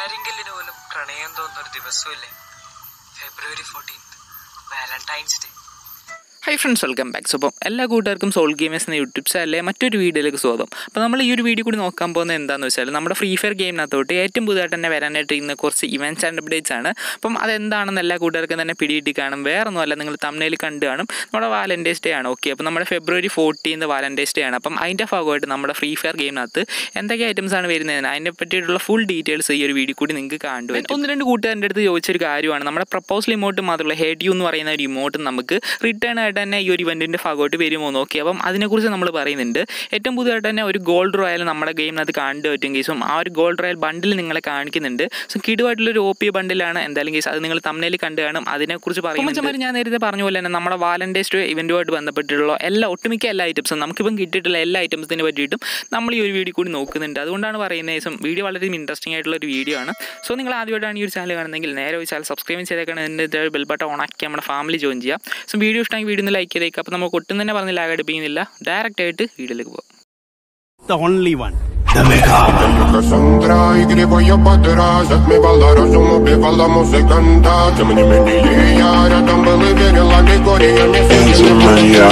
ആരെങ്കിലും പോലും പ്രണയം തോന്നുന്ന ഒരു ദിവസമില്ലേ February fourteenth Valentine's day hi friends welcome back so അപ്പം എല്ലാ കൂട്ടുകാർക്കും സോൾ ഗെയിമേഴ്സ് എന്ന യൂട്യൂബ് ചാനലിലെ മറ്റൊരു വീഡിയോയിലേക്ക് സ്വാഗതം അപ്പോൾ നമ്മൾ ഈ ഒരു വീഡിയോ കൂടി നോക്കാൻ പോകുന്നത് എന്താണെന്ന് വെച്ചാൽ നമ്മുടെ ഫ്രീ ഫയർ ഗെയിമിനകത്തോട്ട് ഏറ്റവും പുതുതായിട്ട് തന്നെ വരാനായിട്ട് ഇന്ന് കുറച്ച് ഇവൻറ്റ്സ് ആൻഡ് അപ്ഡേറ്റ്സ് ആണ് അപ്പം അതെന്താണെന്ന് എല്ലാ കൂട്ടുകാർക്കും തന്നെ പിടിയിട്ട് കാണും വേറെ ഒന്നുമല്ല നിങ്ങൾ തമിഴിൽ കണ്ടു കാണും നമ്മുടെ വാലൻറ്റൈൻസ് ഡേ ആണ് ഓക്കെ അപ്പോൾ നമ്മുടെ ഫെബ്രുവരി ഫോർട്ടീൻത് വാലൻറ്റൈൻസ് ഡേ ആണ് അപ്പം അതിൻ്റെ ഭാഗമായിട്ട് നമ്മുടെ ഫ്രീ ഫയർ ഗെയിമിനകത്ത് എന്തൊക്കെ ഐറ്റംസ് ആണ് വരുന്നതിന് അതിനെ പറ്റിയിട്ടുള്ള ഫുൾ ഡീറ്റെയിൽസ് ഈ ഒരു വീഡിയോ കൂടി നിങ്ങൾക്ക് കാണും ഒന്ന് രണ്ട് കൂട്ടുകാരുടെ അടുത്ത് ചോദിച്ചൊരു കാര്യമാണ് നമ്മുടെ പ്രപ്പോസൽ ഇമോട്ട് മാത്രമല്ല ഹെഡ് യു എന്ന് പറയുന്ന ഒരു ഇമോട്ട് നമുക്ക് റിട്ടേൺ ആയിട്ട് തന്നെ ഈ ഒരു ഇവൻറ്റിൻ്റെ ഭാഗമായിട്ട് വരുമോ നോക്കി അപ്പം അതിനെക്കുറിച്ച് നമ്മൾ പറയുന്നുണ്ട് ഏറ്റവും പുതുതായിട്ട് തന്നെ ഒരു ഗോൾഡ് റോയൽ നമ്മുടെ ഗെയിമിനകത്ത് കാണേണ്ടി പറ്റും കേസും ആ ഒരു ഗോൾഡ് റോയൽ ബണ്ടിൽ നിങ്ങളെ കാണിക്കുന്നുണ്ട് സോ കിടുവായിട്ടുള്ളൊരു ഒ പി ബണ്ടിലാണ് എന്തായാലും കേസ് അത് നിങ്ങൾ തമ്മിൽ കണ്ടു കാണും അതിനെക്കുറിച്ച് പറയുമ്പോൾ ഞാൻ നേരത്തെ പറഞ്ഞ പോലെ തന്നെ നമ്മുടെ വാലൻറ്റൈൻസ് ഡേ ഇവൻറ്റുമായിട്ട് ബന്ധപ്പെട്ടിട്ടുള്ള എല്ലാ ഒട്ടുമിക്ക എല്ലാ ഐറ്റംസും നമുക്കിപ്പം കിട്ടിയിട്ടുള്ള എല്ലാ ഐറ്റംസിനെ പറ്റിയിട്ടും നമ്മൾ ഈ ഒരു വീഡിയോ കൂടി നോക്കുന്നുണ്ട് അതുകൊണ്ടാണ് പറയുന്നത് കേസും വീഡിയോ വളരെ ഇൻട്രസ്റ്റിംഗ് ആയിട്ടുള്ള ഒരു വീഡിയോ ആണ് സോ നിങ്ങൾ ആദ്യമായിട്ടാണ് ഈ ഒരു ചാനൽ കാണുന്നതെങ്കിൽ നേരെ ഒരു ചാനൽ സബ്സ്ക്രൈബ് ചെയ്തേക്കണം എൻ്റെ ബെൽ ബട്ടൺ ഓൺ ആക്കി നമ്മുടെ ഫാമിലി ജോയിൻ ചെയ്യാം സോ വീഡിയോ ഇഷ്ടമെങ്കിൽ വീഡിയോ ഒന്ന് ലൈക്ക് ചെയ്തേക്കുക അപ്പോൾ നമുക്ക് ഒട്ടും തന്നെ പറഞ്ഞ് ലാഗ് അടുപ്പിക്കുന്നില്ല ഡയറക്റ്റ് ആയിട്ട് വീഡിയോയിലേക്ക് പോകാം the only one. Cassandra y gribo yo pa' atrás Отмевала разум, убивала музыканта Тем не менее я рядом был и верила Григория не Моя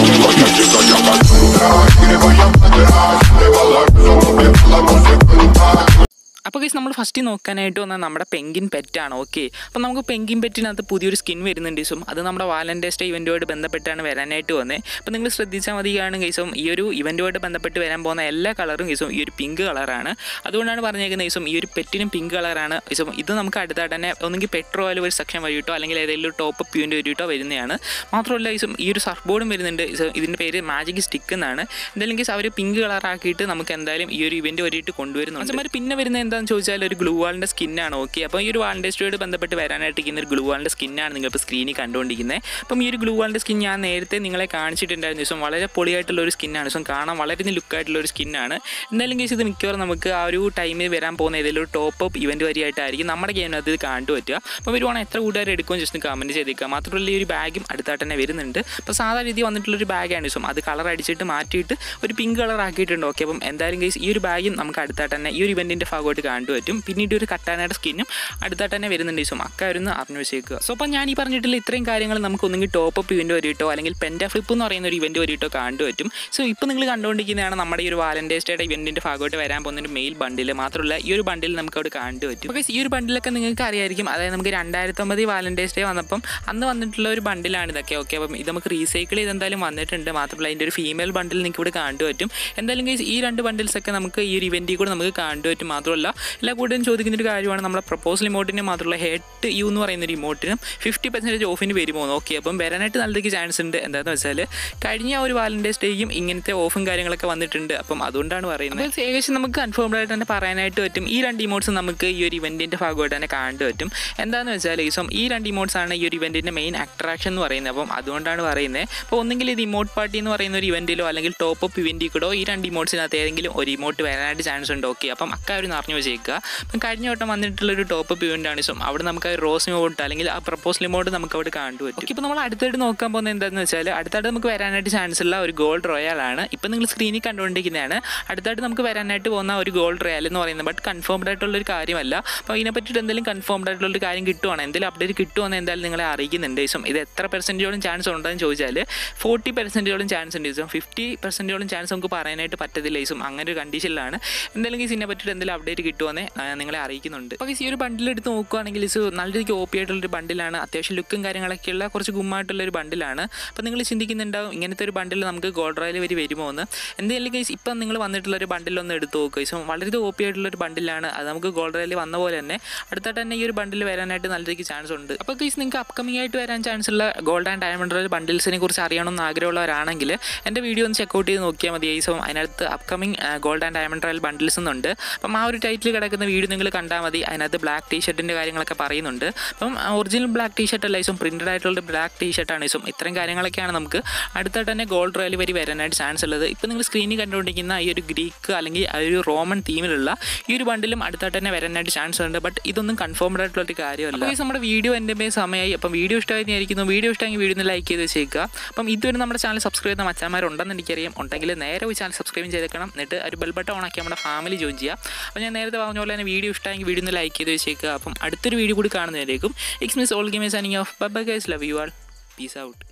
дикая Кассандра и гриbo yo pa' atrás Отмевала разум, убивала музыканта അപ്പോൾ കേസ് നമ്മൾ ഫസ്റ്റ് നോക്കാനായിട്ട് വന്നാൽ നമ്മുടെ പെങ്കിൻ പെറ്റാണ് ഓക്കെ അപ്പോൾ നമുക്ക് പെങ്കിൻ പെറ്റിനകത്ത് പുതിയൊരു സ്കിൻ വരുന്നുണ്ട് കേസും അത് നമ്മുടെ വാലൻറ്റൈൻസ് ഡേ ഇവൻറ്റുമായിട്ട് ബന്ധപ്പെട്ടാണ് വരാനായിട്ട് വന്നത് അപ്പോൾ നിങ്ങൾ ശ്രദ്ധിച്ചാൽ മതിയാണ് കേസും ഈ ഒരു ഇവൻറ്റുമായിട്ട് ബന്ധപ്പെട്ട് വരാൻ പോകുന്ന എല്ലാ കളറും കേസും ഈ ഒരു പിങ്ക് കളറാണ് അതുകൊണ്ടാണ് പറഞ്ഞേക്കുന്നത് കേസും ഈ ഒരു പെറ്റിനും പിങ്ക് കളറാണ് കേസും ഇത് നമുക്ക് അടുത്തായിട്ട് തന്നെ ഒന്നെങ്കിൽ പെട്രോ ആയാലും ഒരു സെക്ഷൻ വഴിയിട്ടോ അല്ലെങ്കിൽ ഏതെങ്കിലും ഒരു ടോപ്പ് പ്യൂവിൻ്റെ വഴിയിട്ടോ വരുന്നതാണ് മാത്രമല്ല കേസും ഈ ഒരു സർഫ് ബോർഡും വരുന്നുണ്ട് കേസും ഇതിൻ്റെ പേര് മാജിക് സ്റ്റിക്ക് എന്നാണ് എന്തായാലും കേസ് അവർ പിങ്ക് കളറാക്കിയിട്ട് നമുക്ക് എന്തായാലും ഈ ഒരു ഇവൻറ്റ് വഴിയിട്ട് കൊണ്ടുവരുന്നുണ്ട് അതുമാതിരി പിന്നെ വരുന്നത് എന്താണെന്ന് ചോദിച്ചാൽ ഒരു ഗ്ലൂ വാളിൻ്റെ സ്കിന്നാണ് ഓക്കെ അപ്പോൾ ഈ ഒരു വാളിൻ്റെ സ്റ്റോയോട് ബന്ധപ്പെട്ട് വരാനായിട്ട് ഇരിക്കുന്ന ഒരു ഗ്ലൂ വാളിൻ്റെ സ്കിന്നാണ് നിങ്ങളിപ്പോൾ സ്ക്രീനിൽ കണ്ടുകൊണ്ടിരിക്കുന്നത് അപ്പം ഈ ഒരു ഗ്ലൂ വാളിൻ്റെ സ്കിൻ ഞാൻ നേരത്തെ നിങ്ങളെ കാണിച്ചിട്ടുണ്ടായിരുന്നു ദിവസം വളരെ പൊളിയായിട്ടുള്ള ഒരു സ്കിന്നാണ് ദിവസം കാണാൻ വളരെ ലുക്കായിട്ടുള്ള ഒരു സ്കിന്നാണ് എന്തായാലും കേസ് ഇത് മിക്കവാറും നമുക്ക് ആ ഒരു ടൈമിൽ വരാൻ പോകുന്ന ഏതെങ്കിലും ഒരു ടോപ്പ് അപ്പ് ഇവൻറ്റ് വരിയായിട്ടായിരിക്കും നമ്മുടെ ഗെയിമിനകത്ത് ഇത് കണ്ടു പറ്റുക അപ്പോൾ വരുവാണെങ്കിൽ എത്ര കൂട്ടുകാർ എടുക്കുമെന്ന് ജസ്റ്റ് കമൻറ്റ് ചെയ്തേക്കുക മാത്രമല്ല ഈ ഒരു ബാഗും അടുത്തായിട്ട് തന്നെ വരുന്നുണ്ട് അപ്പോൾ സാധാരണ രീതി വന്നിട്ടുള്ളൊരു ബാഗാണ് ദിവസം അത് കളർ അടിച്ചിട്ട് മാറ്റിയിട്ട് ഒരു പിങ്ക് കളർ ആക്കിയിട്ടുണ്ട് ഓക്കെ അപ്പം എന്തായാലും കേസ് ഈ ഒരു ബാഗും നമുക്ക് അടുത്തായിട്ട് തന്നെ ഈ ഒരു ഇവൻറ്റിൻ്റെ ഭാഗമായിട്ട് കണ്ടു പറ്റും പിന്നീട് ഒരു കട്ടാനയുടെ സ്കിന്നും അടുത്തായിട്ട് തന്നെ വരുന്നുണ്ട് ദിവസം അക്കായിരുന്നു അറിഞ്ഞു വെച്ചേക്കുക സോ അപ്പോൾ ഞാൻ ഈ പറഞ്ഞിട്ടുള്ള ഇത്രയും കാര്യങ്ങൾ നമുക്ക് ഒന്നെങ്കിൽ ടോപ്പ് അപ്പ് ഇവൻറ്റ് വരിട്ടോ അല്ലെങ്കിൽ പെൻറ്റ ഫ്ലിപ്പ് എന്ന് പറയുന്ന ഒരു ഇവൻറ്റ് വരിട്ടോ കണ്ടു പറ്റും സോ ഇപ്പോൾ നിങ്ങൾ കണ്ടുകൊണ്ടിരിക്കുന്നതാണ് നമ്മുടെ ഈ ഒരു വാലൻറ്റൈൻസ് ഡേയുടെ ഇവൻറ്റിൻ്റെ ഭാഗമായിട്ട് വരാൻ പോകുന്ന ഒരു മെയിൽ ബണ്ടിൽ മാത്രമല്ല ഈ ഒരു ബണ്ടിൽ നമുക്ക് അവിടെ കണ്ടു പറ്റും അപ്പോൾ ഈ ഒരു ബണ്ടിലൊക്കെ നിങ്ങൾക്ക് അറിയായിരിക്കും അതായത് നമുക്ക് രണ്ടായിരത്തൊമ്പത് വാലൻറ്റൈൻസ് ഡേ വന്നപ്പം അന്ന് വന്നിട്ടുള്ള ഒരു ബണ്ടിലാണ് ഇതൊക്കെ ഓക്കെ അപ്പം ഇത് നമുക്ക് റീസൈക്കിൾ ചെയ്ത് എന്തായാലും വന്നിട്ടുണ്ട് മാത്രമല്ല അതിൻ്റെ ഒരു ഫീമെയിൽ ബണ്ടിൽ നിങ്ങൾക്ക് ഇവിടെ കണ്ടു പറ്റും എന്തായാലും guys ഈ രണ്ട് ബണ്ടിൽസ് ഒക്കെ നമുക്ക് ഈ ഒരു ഇവൻറ്റിൽ കൂടെ നമുക്ക് കണ്ടു പറ്റും മാത്രമല്ല എല്ലാ കൂട്ടരും ചോദിക്കുന്ന ഒരു കാര്യമാണ് നമ്മുടെ പ്രപ്പോസൽ ഇമോട്ടിന് മാത്രമല്ല ഹെഡ് യു എന്ന് പറയുന്ന ഒരു ഇമോട്ടിനും ഫിഫ്റ്റി പെർസെൻറ്റേജ് ഓഫിന് വരുമോ ഓക്കെ അപ്പം വരാനായിട്ട് നല്ലതൊക്കെ ചാൻസ് ഉണ്ട് എന്താണെന്ന് വെച്ചാൽ കഴിഞ്ഞ ഒരു വാലൻറ്റൈൻസ് ഡേയും ഇങ്ങനത്തെ ഓഫും കാര്യങ്ങളൊക്കെ വന്നിട്ടുണ്ട് അപ്പം അതുകൊണ്ടാണ് പറയുന്നത് അപ്പോൾ ഏകദേശം നമുക്ക് കൺഫേംഡ് ആയിട്ട് തന്നെ പറയാനായിട്ട് പറ്റും ഈ രണ്ട് ഇമോട്ട്സ് നമുക്ക് ഈ ഒരു ഇവൻറ്റിൻ്റെ ഭാഗമായിട്ട് തന്നെ കാണാൻ പറ്റും എന്താണെന്ന് വെച്ചാൽ ഈസം ഈ രണ്ട് ഇമോട്ട്സ് ആണ് ഈ ഒരു ഇവൻറ്റിൻ്റെ മെയിൻ അട്രാക്ഷൻ എന്ന് പറയുന്നത് അപ്പം അതുകൊണ്ടാണ് പറയുന്നത് അപ്പോൾ ഒന്നെങ്കിൽ ഇത് ഇമോട്ട് പാർട്ടി എന്ന് പറയുന്ന ഒരു ഇവൻറ്റിലോ അല്ലെങ്കിൽ ടോപ്പ് അപ്പ് ഇവൻറ്റിൽ കൂടോ ഈ രണ്ട് ഇമോട്ട്സിനകത്ത് ഏതെങ്കിലും ഒരു ഇമോട്ട് വരാനായിട്ട് ചാൻസ് ഉണ്ട് ഓക്കെ അപ്പം അക്കാര്യം അറിഞ്ഞു വെച്ചേക്കുക അപ്പം കഴിഞ്ഞ വട്ടം വന്നിട്ടുള്ള ഒരു ടോപ്പ് അപ്പ് ഇവൻ്റ് ആണ് സോ അവിടെ നമുക്ക് ആ റോസ് ഇമോട്ട് അല്ലെങ്കിൽ ആ പ്രപ്പോസൽ ഇമോട്ട് നമുക്ക് അവിടെ കാണും പറ്റും ഓക്കെ ഇപ്പോൾ നമ്മൾ അടുത്തായിട്ട് നോക്കാൻ പോകുന്നത് എന്താണെന്ന് വെച്ചാൽ അടുത്തായിട്ട് നമുക്ക് വരാനായിട്ട് ചാൻസ് ഉള്ള ഒരു ഗോൾഡ് റോയൽ ആണ് ഇപ്പം നിങ്ങൾ സ്ക്രീനിൽ കണ്ടുകൊണ്ടിരിക്കുന്നതാണ് അടുത്തായിട്ട് നമുക്ക് വരാനായിട്ട് പോകുന്ന ഒരു ഗോൾഡ് റോയൽ എന്ന് പറയുന്നത് ബട്ട് കൺഫേംഡ് ആയിട്ടുള്ള ഒരു കാര്യമല്ല അപ്പോൾ ഇതിനെ പറ്റിയിട്ട് എന്തെങ്കിലും കൺഫേംഡ് ആയിട്ടുള്ള ഒരു കാര്യം കിട്ടുവാണ് എന്തെങ്കിലും അപ്ഡേറ്റ് കിട്ടുമെന്ന് എന്തായാലും നിങ്ങളെ അറിയിക്കുന്നുണ്ട് ഇസം ഇത് എത്ര പെർസെൻറ്റേജോളം ചാൻസ് ഉണ്ടെന്ന് ചോദിച്ചാൽ ഫോർട്ടി പെർസെൻറ്റേജോളം ചാൻസ് ഉണ്ട് ഇസം ഫിഫ്റ്റി പെർസെൻറ്റേജോളം ചാൻസ് നമുക്ക് പറയാനായിട്ട് പറ്റത്തില്ല ഇസം അങ്ങനെ ഒരു കണ്ടീഷനിലാണ് എന്തായാലും ഈ ഇതിനെ പറ്റിയിട്ട് എന്തെങ്കിലും അപ്ഡേറ്റ് കിട്ടുമെന്ന് നിങ്ങളെ അറിയിക്കുന്നുണ്ട് അപ്പോൾ ഈ ഒരു ബണ്ടിൽ എടുത്ത് നോക്കുകയാണെങ്കിൽ ഇത് നല്ല രീതിക്ക് ഓപ്പി ആയിട്ടുള്ളൊരു ബണ്ടിലാണ് അത്യാവശ്യം ലുക്കും കാര്യങ്ങളൊക്കെയുള്ള കുറച്ച് ഗുമ്മായിട്ടുള്ള ഒരു ബണ്ടിലാണ് അപ്പോൾ നിങ്ങൾ ചിന്തിക്കുന്നുണ്ടാവും ഇങ്ങനത്തെ ഒരു ബണ്ടിൽ നമുക്ക് ഗോൾഡ് റോയൽ വരി വരുമോ എന്ന് എന്തെങ്കിലും കേസ് ഇപ്പം നിങ്ങൾ വന്നിട്ടുള്ള ഒരു ബണ്ടിലൊന്ന് എടുത്ത് നോക്കുക സോ വളരെ ഓപ്പി ആയിട്ടുള്ള ഒരു ബണ്ടിലാണ് അത് നമുക്ക് ഗോൾഡ് റോയൽ വന്ന പോലെ തന്നെ അടുത്തായിട്ട് തന്നെ ഈ ഒരു ബണ്ടിൽ വരാനായിട്ട് നല്ല രീതിക്ക് ചാൻസ് ഉണ്ട് അപ്പോൾ കേസ് നിങ്ങൾക്ക് അപ്കമിംഗ് ആയിട്ട് വരാൻ ചാൻസ് ഉള്ള ഗോൾഡ് ആൻഡ് ഡയമണ്ട് റോയൽ ബണ്ടിൽസിനെ കുറിച്ച് അറിയണമെന്ന് ആഗ്രഹമുള്ളവരാണെങ്കിൽ എൻ്റെ വീഡിയോ ഒന്ന് ചെക്കൗട്ട് ചെയ്ത് നോക്കിയാൽ മതി ഈ സോ അതിനകത്ത് upcoming gold and diamond royal bundles എന്നുണ്ട് അപ്പം ആ ഒരു ടൈറ്റിൽ കിടക്കുന്ന വീഡിയോ നിങ്ങൾ കണ്ടാൽ മതി അതിനകത്ത് ബ്ലാക്ക് ടീ ഷർട്ടിൻ്റെ കാര്യങ്ങളൊക്കെ പറയുന്നുണ്ട് അപ്പം ഒറിജിനൽ ബ്ലാക്ക് ടീ ഷർട്ട് അല്ല ഇസും പ്രിൻറ്റഡ് ആയിട്ടുള്ള ബ്ലാക്ക് ടീ ഷർട്ടാണ് ഇസും ഇത്രയും കാര്യങ്ങളൊക്കെയാണ് നമുക്ക് അടുത്തായിട്ട് തന്നെ ഗോൾഡ് റോയൽ വരി വരാനായിട്ട് ചാൻസ് ഉള്ളത് ഇപ്പം നിങ്ങൾ സ്ക്രീനിൽ കണ്ടുകൊണ്ടിരിക്കുന്ന ഈ ഒരു ഗ്രീക്ക് അല്ലെങ്കിൽ ആ ഒരു റോമൻ തീമിലുള്ള ഈ ഒരു ബണ്ടിലും അടുത്തായിട്ട് തന്നെ വരാനായിട്ട് ചാൻസ് ഉണ്ട് ബട്ട് ഇതൊന്നും കൺഫേംഡ് ആയിട്ടുള്ള ഒരു കാര്യമല്ല അപ്പോൾ നമ്മുടെ വീഡിയോ എൻ്റെ മേ സമയമായി അപ്പം വീഡിയോ ഇഷ്ടമായിരിക്കുന്നു വീഡിയോ ഇഷ്ടമെങ്കിൽ വീഡിയോ ഒന്ന് ലൈക്ക് ചെയ്ത് വെച്ചേക്കുക അപ്പം ഇതുവരെ നമ്മുടെ ചാനൽ സബ്സ്ക്രൈബ് ചെയ്യുന്ന മച്ചാന്മാരുണ്ടെന്ന് എനിക്കറിയാം ഉണ്ടെങ്കിൽ നേരെ പോയി ചാനൽ സബ്സ്ക്രൈബ് ചെയ്തേക്കണം എന്നിട്ട് ഒരു ബെൽ ബട്ടൺ ഓൺ ആക്കി നമ്മുടെ ഫാമിലി ജോയിൻ ചെയ്യുക അപ്പോൾ ഞാൻ നേരത്തെ നേരത്തെ പറഞ്ഞ പോലെ തന്നെ വീഡിയോ ഇഷ്ടമെങ്കിൽ വീഡിയോ ഒന്ന് ലൈക്ക് ചെയ്ത് വെച്ചേക്കുക അപ്പം അടുത്തൊരു വീഡിയോ കൂടി കാണുന്നതിലേക്കും എക്സ് മിസ് ഓൾ ഗെയിം signing off bye guys love you all peace out